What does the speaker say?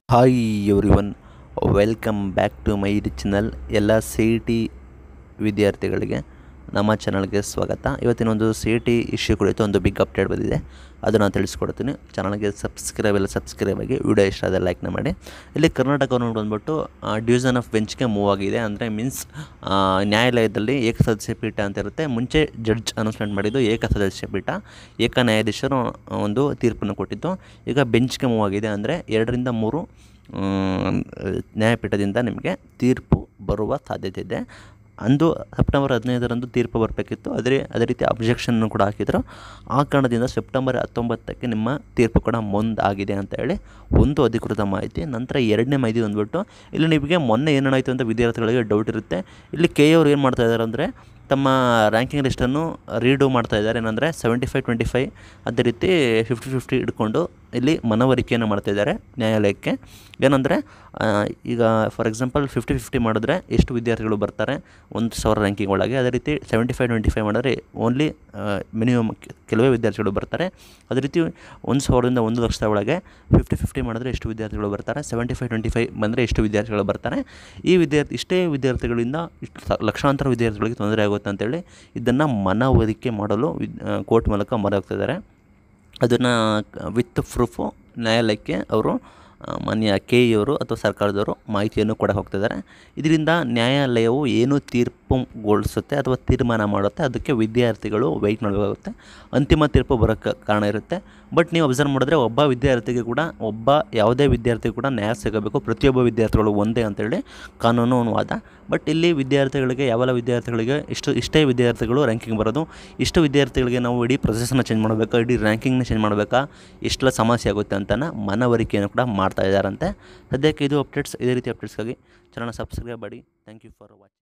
hi everyone welcome back to my channel ಎಲ್ಲ C E T ವಿದ್ಯಾರ್ಥಿಗಳಿಗೆ ನಮ್ಮ ಚಾನಲ್ಗೆ ಸ್ವಾಗತ ಇವತ್ತಿನ ಒಂದು ಸಿ ಇ ಟಿ ಇಶ್ಯೂ ಕುರಿತು ಒಂದು ಬಿಗ್ ಅಪ್ಡೇಟ್ ಬಂದಿದೆ ಅದು ನಾನು ತಿಳಿಸ್ಕೊಡ್ತೀನಿ ಚಾನಲ್ಗೆ ಸಬ್ಸ್ಕ್ರೈಬ್ ಎಲ್ಲ ಸಬ್ಸ್ಕ್ರೈಬ್ ಆಗಿ ವಿಡಿಯೋ ಇಷ್ಟ ಆದರೆ ಲೈಕ್ನ ಮಾಡಿ ಇಲ್ಲಿ ಕರ್ನಾಟಕ ಗೌರ್ಮೆಂಟ್ ಬಂದ್ಬಿಟ್ಟು ಡಿವಿಷನ್ ಆಫ್ ಬೆಂಚ್ಗೆ ಮೂವ್ ಆಗಿದೆ ಅಂದರೆ ಮೀನ್ಸ್ ನ್ಯಾಯಾಲಯದಲ್ಲಿ ಏಕಸದಸ್ಯ ಪೀಠ ಅಂತ ಇರುತ್ತೆ ಮುಂಚೆ ಜಡ್ಜ್ ಅನೌನ್ಸ್ಮೆಂಟ್ ಮಾಡಿದ್ದು ಏಕಸದಸ್ಯ ಪೀಠ ಏಕ ನ್ಯಾಯಾಧೀಶರು ಒಂದು ತೀರ್ಪನ್ನು ಕೊಟ್ಟಿದ್ದು ಈಗ ಬೆಂಚ್ಗೆ ಮೂವ್ ಆಗಿದೆ ಅಂದರೆ ಎರಡರಿಂದ ಮೂರು ಮ್, ನ್ಯಾಯಪೀಠದಿಂದ ನಿಮಗೆ ತೀರ್ಪು ಬರುವ ಸಾಧ್ಯತೆ ಇದೆ ಅಂದು ಸೆಪ್ಟೆಂಬರ್ ಹದಿನೈದರಂದು ತೀರ್ಪು ಬರಬೇಕಿತ್ತು ಅದೇ ಅದೇ ರೀತಿ ಅಬ್ಜೆಕ್ಷನ್ನು ಕೂಡ ಹಾಕಿದರು ಆ ಕಾರಣದಿಂದ ಸೆಪ್ಟೆಂಬರ್ ಹತ್ತೊಂಬತ್ತಕ್ಕೆ ನಿಮ್ಮ ತೀರ್ಪು ಕೂಡ ಮುಂದಾಗಿದೆ ಅಂತ ಹೇಳಿ ಒಂದು ಅಧಿಕೃತ ಮಾಹಿತಿ ನಂತರ ಎರಡನೇ ಮಾಹಿತಿ ಬಂದ್ಬಿಟ್ಟು ಇಲ್ಲಿ ನಿಮಗೆ ಮೊನ್ನೆ ಏನೇನಾಯಿತು ಅಂತ ವಿದ್ಯಾರ್ಥಿಗಳಿಗೆ ಡೌಟ್ ಇರುತ್ತೆ ಇಲ್ಲಿ ಕೆ ಅವ್ರು ಏನು ಮಾಡ್ತಾ ಇದ್ದಾರೆ ಅಂದರೆ ತಮ್ಮ ರ್ಯಾಂಕಿಂಗ್ ಲಿಸ್ಟನ್ನು ರೀಡು ಮಾಡ್ತಾ ಇದ್ದಾರೆ ಏನಂದರೆ ಸೆವೆಂಟಿ ಫೈವ್ ಟ್ವೆಂಟಿ ಫೈವ್ ಅದೇ ರೀತಿ ಫಿಫ್ಟಿ ಫಿಫ್ಟಿ ಇಟ್ಕೊಂಡು ಇಲ್ಲಿ ಮನವರಿಕೆಯನ್ನು ಮಾಡ್ತಾ ಇದ್ದಾರೆ ನ್ಯಾಯಾಲಯಕ್ಕೆ ಏನಂದರೆ ಈಗ ಫಾರ್ ಎಕ್ಸಾಂಪಲ್ ಫಿಫ್ಟಿ ಫಿಫ್ಟಿ ಮಾಡಿದ್ರೆ ಎಷ್ಟು ವಿದ್ಯಾರ್ಥಿಗಳು ಬರ್ತಾರೆ ಒಂದು ಸಾವಿರ ರ್ಯಾಂಕಿಂಗ್ ಒಳಗೆ ಅದೇ ರೀತಿ ಸೆವೆಂಟಿ ಫೈವ್ ಟ್ವೆಂಟಿ ಫೈವ್ ಮಾಡಿದ್ರೆ ಓನ್ಲಿ ಮಿನಿಮಮ್ ಕೆಲವೇ ವಿದ್ಯಾರ್ಥಿಗಳು ಬರ್ತಾರೆ ಅದೇ ರೀತಿ ಒಂದು ಸಾವಿರದಿಂದ ಒಂದು ಲಕ್ಷದ ಒಳಗೆ ಫಿಫ್ಟಿ ಫಿಫ್ಟಿ ಮಾಡಿದ್ರೆ ಎಷ್ಟು ವಿದ್ಯಾರ್ಥಿಗಳು ಬರ್ತಾರೆ ಸೆವೆಂಟಿ ಫೈವ್ ಟ್ವೆಂಟಿ ಫೈವ್ ಬಂದರೆ ಎಷ್ಟು ವಿದ್ಯಾರ್ಥಿಗಳು ಬರ್ತಾರೆ ಈ ವಿದ್ಯಾರ್ಥಿ ಇಷ್ಟೇ ವಿದ್ಯಾರ್ಥಿಗಳಿಂದ ಇಷ್ಟು ಸ- ಲಕ್ಷಾಂತರ ವಿದ್ಯಾರ್ಥಿಗಳಿಗೆ ತೊಂದರೆ ಆಗುತ್ತೆ ಅಂತೇಳಿ ಇದನ್ನು ಮನವರಿಕೆ ಮಾಡಲು ವಿದ್ ಕೋರ್ಟ್ ಮೂಲಕ ಮರೆಯಾಗ್ತಿದ್ದಾರೆ ಅದನ್ನು ವಿತ್ ಪ್ರೂಫು ನ್ಯಾಯಾಲಯಕ್ಕೆ ಅವರು ಆ, ಮಾನ್ಯ ಕೆ ಇವರು ಅಥವಾ ಸರ್ಕಾರದವರು ಮಾಹಿತಿಯನ್ನು ಕೂಡ ಹೋಗ್ತಿದ್ದಾರೆ ಇದರಿಂದ ನ್ಯಾಯಾಲಯವು ಏನು ತೀರ್ಪುಗೊಳಿಸುತ್ತೆ ಅಥವಾ ತೀರ್ಮಾನ ಮಾಡುತ್ತೆ ಅದಕ್ಕೆ ವಿದ್ಯಾರ್ಥಿಗಳು ವೆಯ್ಟ್ ಮಾಡಬೇಕಾಗುತ್ತೆ ಅಂತಿಮ ತೀರ್ಪು ಬರೋಕ್ಕೆ ಕಾರಣ ಇರುತ್ತೆ ಬಟ್ ನೀವು ಅಬ್ಸರ್ವ್ ಮಾಡಿದ್ರೆ ಒಬ್ಬ ವಿದ್ಯಾರ್ಥಿಗೆ ಕೂಡ ಒಬ್ಬ ಯಾವುದೇ ವಿದ್ಯಾರ್ಥಿ ಕೂಡ ನ್ಯಾಯ ಸಿಗಬೇಕು ಪ್ರತಿಯೊಬ್ಬ ವಿದ್ಯಾರ್ಥಿಗಳು ಒಂದೇ ಅಂತೇಳಿ ಕಾನೂನು ವಾದ ಬಟ್ ಇಲ್ಲಿ ವಿದ್ಯಾರ್ಥಿಗಳಿಗೆ ಯಾವೆಲ್ಲ ವಿದ್ಯಾರ್ಥಿಗಳಿಗೆ ಇಷ್ಟು ಇಷ್ಟೇ ವಿದ್ಯಾರ್ಥಿಗಳು ರ್ಯಾಂಕಿಂಗ್ ಬರೋದು ಇಷ್ಟು ವಿದ್ಯಾರ್ಥಿಗಳಿಗೆ ನಾವು ಇಡೀ ಪ್ರೊಸೆಸ್ನ ಚೇಂಜ್ ಮಾಡಬೇಕಾ ಇಡೀ ರ್ಯಾಂಕಿಂಗ್ನ ಚೇಂಜ್ ಮಾಡಬೇಕಾ ಎಷ್ಟೆಲ್ಲ ಸಮಸ್ಯೆ ಆಗುತ್ತೆ ಅಂತನ ಮನವರಿಕೆಯನ್ನು ಕೂಡ ಮಾಡ್ತಾ ಇದ್ದಾರಂತೆ ಸದ್ಯಕ್ಕೆ ಇದು ಅಪ್ಡೇಟ್ಸ್ ಇದೇ ರೀತಿ ಅಪ್ಡೇಟ್ಸ್ಗಾಗಿ ಚಾನಲ್ ಸಬ್ಸ್ಕ್ರೈಬ್ ಮಾಡಿ ಥ್ಯಾಂಕ್ ಯು ಫಾರ್ ವಾಚಿಂಗ್